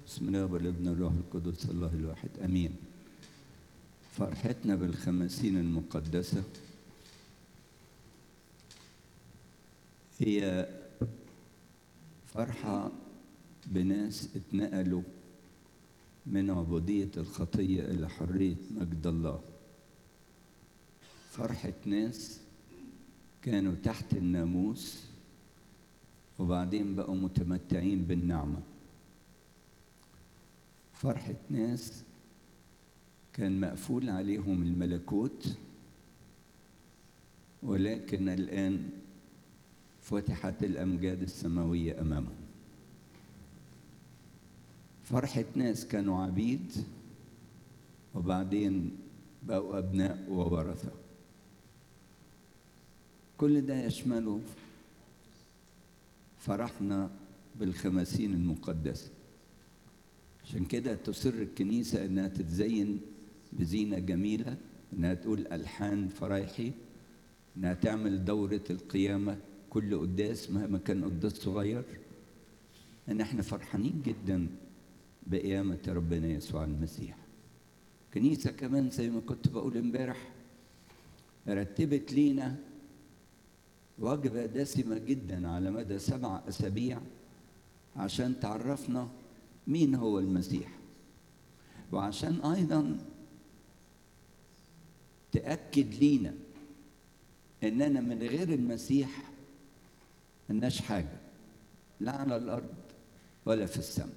بسم الله والابن الروح القدس الله الواحد امين فرحتنا بالخمسين المقدسه هي فرحه بناس اتنقلوا من عبوديه الخطيه الى حريه مجد الله فرحه ناس كانوا تحت الناموس وبعدين بقوا متمتعين بالنعمه فرحة ناس كان مقفول عليهم الملكوت ولكن الآن فتحت الأمجاد السماوية أمامهم فرحة ناس كانوا عبيد وبعدين بقوا أبناء وورثة كل ده يشمله فرحنا بالخمسين المقدسه عشان كده تصر الكنيسة إنها تتزين بزينة جميلة إنها تقول ألحان فرايحي إنها تعمل دورة القيامة كل قداس مهما كان قداس صغير إن إحنا فرحانين جدا بقيامة ربنا يسوع المسيح كنيسة كمان زي ما كنت بقول امبارح رتبت لينا وجبة دسمة جدا على مدى سبع أسابيع عشان تعرفنا مين هو المسيح وعشان ايضا تاكد لينا اننا من غير المسيح ملناش حاجه لا على الارض ولا في السماء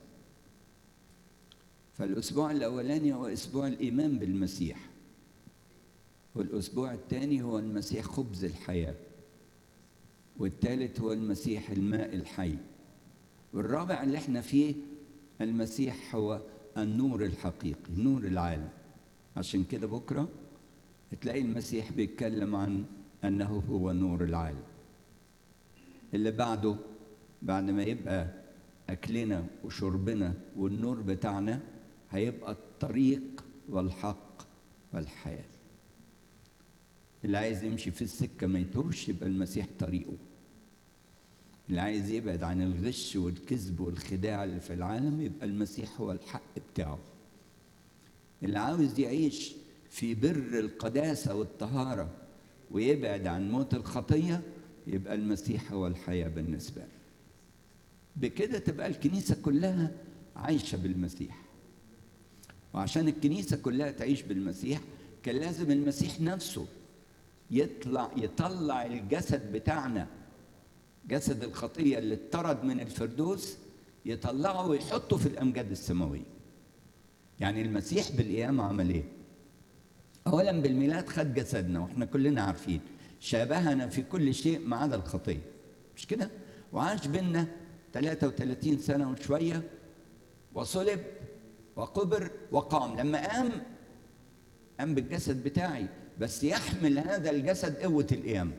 فالاسبوع الاولاني هو اسبوع الايمان بالمسيح والاسبوع الثاني هو المسيح خبز الحياه والثالث هو المسيح الماء الحي والرابع اللي احنا فيه المسيح هو النور الحقيقي نور العالم عشان كده بكره تلاقي المسيح بيتكلم عن انه هو نور العالم اللي بعده بعد ما يبقى اكلنا وشربنا والنور بتاعنا هيبقى الطريق والحق والحياه اللي عايز يمشي في السكه ما يتوهش يبقى المسيح طريقه اللي عايز يبعد عن الغش والكذب والخداع اللي في العالم يبقى المسيح هو الحق بتاعه اللي عاوز يعيش في بر القداسة والطهارة ويبعد عن موت الخطية يبقى المسيح هو الحياة بالنسبة له بكده تبقى الكنيسة كلها عايشة بالمسيح وعشان الكنيسة كلها تعيش بالمسيح كان لازم المسيح نفسه يطلع يطلع الجسد بتاعنا جسد الخطية اللي اتطرد من الفردوس يطلعه ويحطه في الأمجاد السماوية يعني المسيح بالقيامة عمل إيه؟ أولا بالميلاد خد جسدنا وإحنا كلنا عارفين شابهنا في كل شيء ما عدا الخطية مش كده؟ وعاش بينا 33 سنة وشوية وصلب وقبر وقام لما قام قام بالجسد بتاعي بس يحمل هذا الجسد قوة القيامة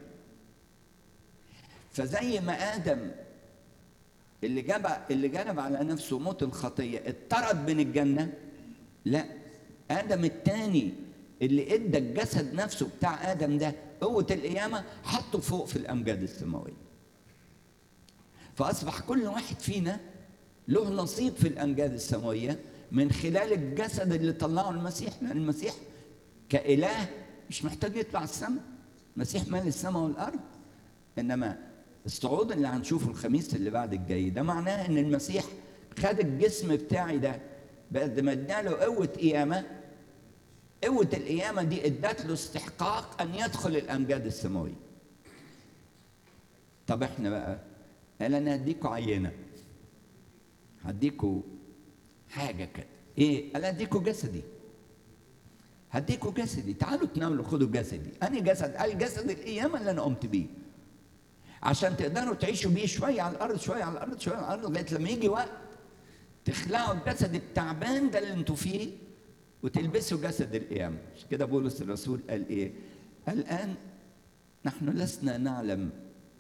فزي ما ادم اللي جاب اللي جلب على نفسه موت الخطيه اتطرد من الجنه لا ادم الثاني اللي ادى الجسد نفسه بتاع ادم ده قوه القيامه حطه فوق في الامجاد السماويه فاصبح كل واحد فينا له نصيب في الامجاد السماويه من خلال الجسد اللي طلعه المسيح لان المسيح كاله مش محتاج يطلع السماء المسيح مال السماء والارض انما الصعود اللي هنشوفه الخميس اللي بعد الجاي ده معناه ان المسيح خد الجسم بتاعي ده بعد ما اداله قوه قيامه قوه القيامه دي ادت له استحقاق ان يدخل الامجاد السماويه طب احنا بقى قال انا هديكوا عينه هديكوا حاجه كده ايه قال هديكوا جسدي هديكوا جسدي تعالوا تناولوا خدوا جسدي انا جسد قال جسد القيامه اللي انا قمت بيه عشان تقدروا تعيشوا بيه شويه على الارض شويه على الارض شويه على الارض لغايه لما يجي وقت تخلعوا الجسد التعبان ده اللي انتوا فيه وتلبسوا جسد القيامه مش كده بولس الرسول قال ايه؟ الان نحن لسنا نعلم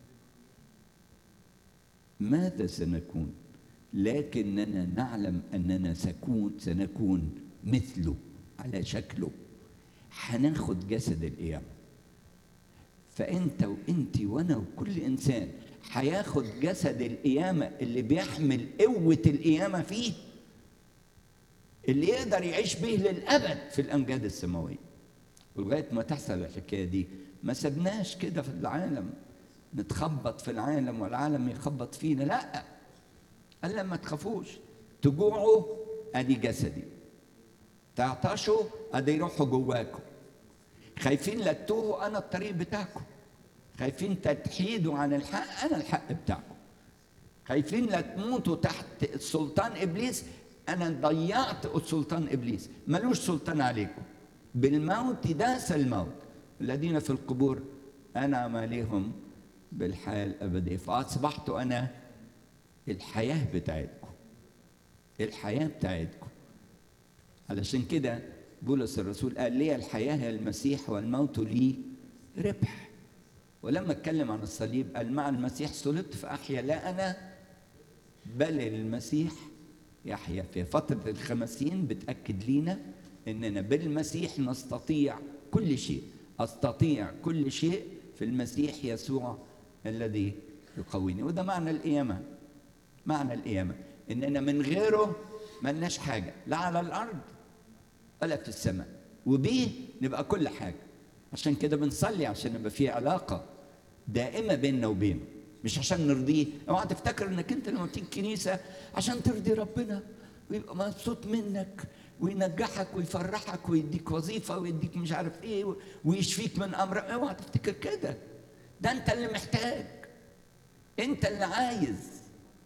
ماذا سنكون لكننا نعلم اننا سكون سنكون مثله على شكله هناخد جسد القيامه فانت وانت وانا وكل انسان هياخد جسد القيامه اللي بيحمل قوه القيامه فيه اللي يقدر يعيش به للأبد في الأمجاد السماوية ولغاية ما تحصل الحكاية دي ما سبناش كده في العالم نتخبط في العالم والعالم يخبط فينا لا قال لما تخافوش تجوعوا ادي جسدي تعطشوا ادي يروحوا جواكم خايفين لا تتوهوا انا الطريق بتاعكم خايفين تتحيدوا عن الحق انا الحق بتاعكم خايفين لا تموتوا تحت سلطان ابليس انا ضيعت سلطان ابليس ملوش سلطان عليكم بالموت داس الموت الذين في القبور انعم عليهم بالحياه الابديه فاصبحت انا الحياه بتاعتكم الحياه بتاعتكم علشان كده بولس الرسول قال لي الحياه هي المسيح والموت لي ربح ولما اتكلم عن الصليب قال مع المسيح صلبت فاحيا لا انا بل المسيح يحيا في فتره الخمسين بتاكد لينا اننا بالمسيح نستطيع كل شيء استطيع كل شيء في المسيح يسوع الذي يقويني وده معنى القيامه معنى القيامه اننا من غيره ملناش حاجه لا على الارض ولا في السماء وبيه نبقى كل حاجه عشان كده بنصلي عشان يبقى في علاقه دائمه بيننا وبينه مش عشان نرضيه اوعى تفتكر انك انت لما تيجي الكنيسه عشان ترضي ربنا ويبقى مبسوط منك وينجحك ويفرحك ويديك وظيفه ويديك مش عارف ايه ويشفيك من امر اوعى تفتكر كده ده انت اللي محتاج انت اللي عايز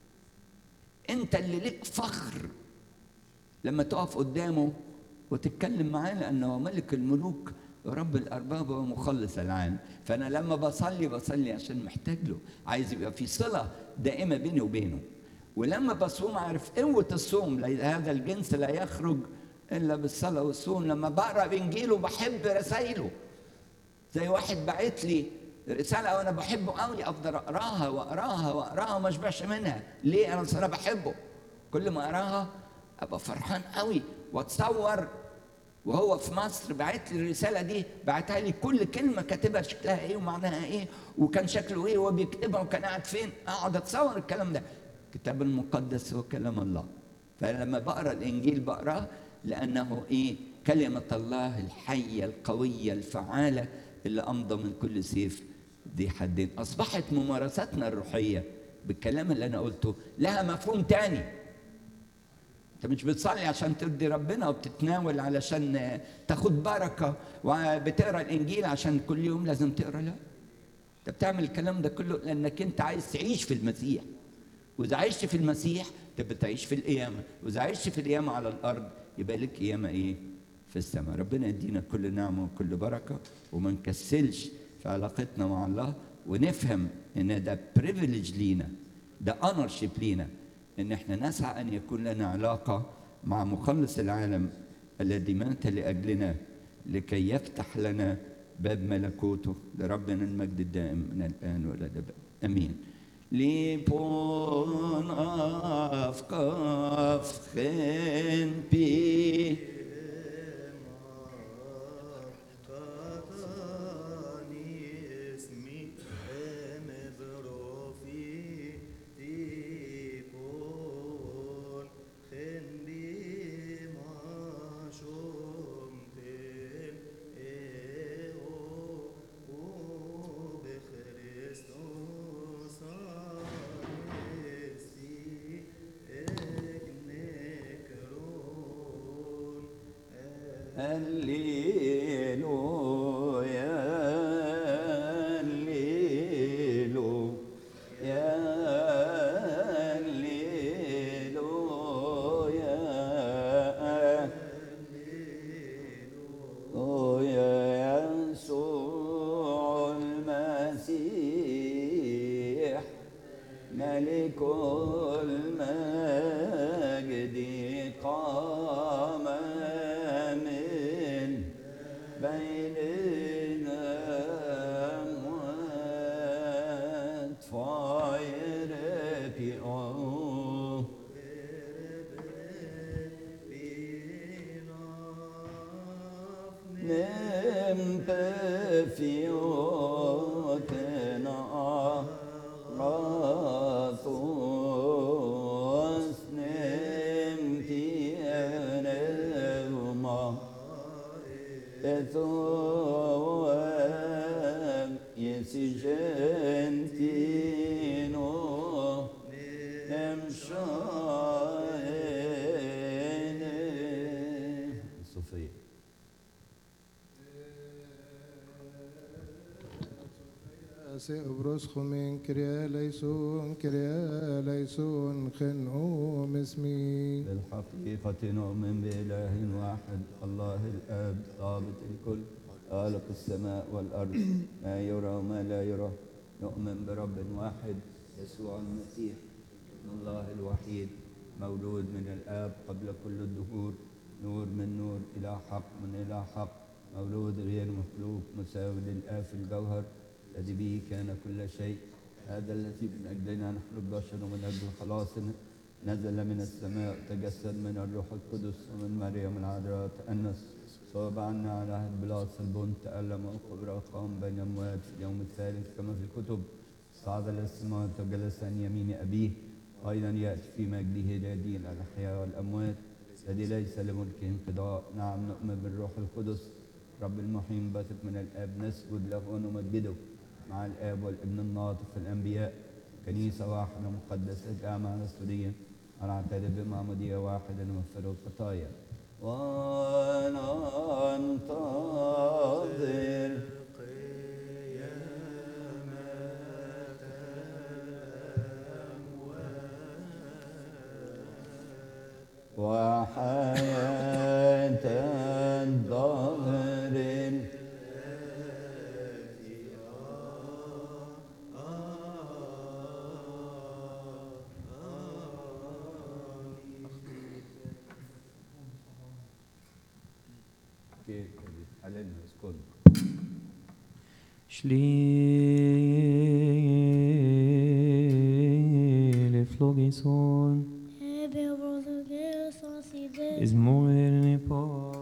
انت اللي ليك فخر لما تقف قدامه وتتكلم معاه لانه ملك الملوك ورب الارباب ومخلص العالم فانا لما بصلي بصلي عشان محتاج له عايز يبقى في صله دائمه بيني وبينه ولما بصوم عارف قوه الصوم هذا الجنس لا يخرج الا بالصلاه والصوم لما بقرا بانجيله بحب رسايله زي واحد بعت لي رساله وانا بحبه قوي افضل اقراها واقراها واقراها وما اشبعش منها ليه انا انا بحبه كل ما اقراها ابقى فرحان قوي واتصور وهو في مصر بعت لي الرساله دي بعتها لي كل كلمه كاتبها شكلها ايه ومعناها ايه وكان شكله ايه وهو بيكتبها وكان قاعد فين اقعد اتصور الكلام ده الكتاب المقدس هو كلام الله فلما بقرا الانجيل بقراه لانه ايه كلمه الله الحيه القويه الفعاله اللي امضى من كل سيف دي حدين اصبحت ممارساتنا الروحيه بالكلام اللي انا قلته لها مفهوم تاني انت مش بتصلي عشان ترضي ربنا وبتتناول علشان تاخد بركه وبتقرا الانجيل عشان كل يوم لازم تقرا لا انت بتعمل الكلام ده كله لانك انت عايز تعيش في المسيح واذا عشت في المسيح تبقى تعيش في القيامه واذا عشت في القيامه على الارض يبقى لك قيامه ايه في السماء ربنا يدينا كل نعمه وكل بركه وما نكسلش في علاقتنا مع الله ونفهم ان ده بريفليج لينا ده اونرشيب لينا ان احنا نسعى ان يكون لنا علاقه مع مخلص العالم الذي مات لاجلنا لكي يفتح لنا باب ملكوته لربنا المجد الدائم من الان والى الابد امين لبون افكاف خن بي Etoem Yesi gentino Em shaene Sofia سيبرس خمين كريا ليسون كريا ليسون خنقوم اسمي بالحقيقة نؤمن بإله واحد الله الآب ضابط الكل خالق السماء والأرض ما يرى وما لا يرى نؤمن برب واحد يسوع المسيح ابن الله الوحيد مولود من الآب قبل كل الدهور نور من نور إلى حق من إلى حق مولود غير مخلوق مساوي للآب في الجوهر الذي به كان كل شيء هذا الذي من أجلنا نحن البشر ومن أجل خلاصنا نزل من السماء تجسد من الروح القدس ومن مريم العذراء تأنس صاب عنا على عهد بلاس البن تألم وقبر وقام بين أموات في اليوم الثالث كما في الكتب صعد إلى السماء وجلس عن يمين أبيه أيضا يأتي في مجده ليدين الأحياء والأموات الذي ليس لملكه انقضاء نعم نؤمن بالروح القدس رب المحيي بثق من الآب نسجد له ونمجده مع الآب والابن الناطق في الأنبياء كنيسة واحدة مقدسة جامعة رسولية ونعترف بمعمودية واحدة نغفر الخطايا وننتظر وحياة الظهر كيف حللنا اسكت Schlile flogison Hebe brother, get us on see this. is more than a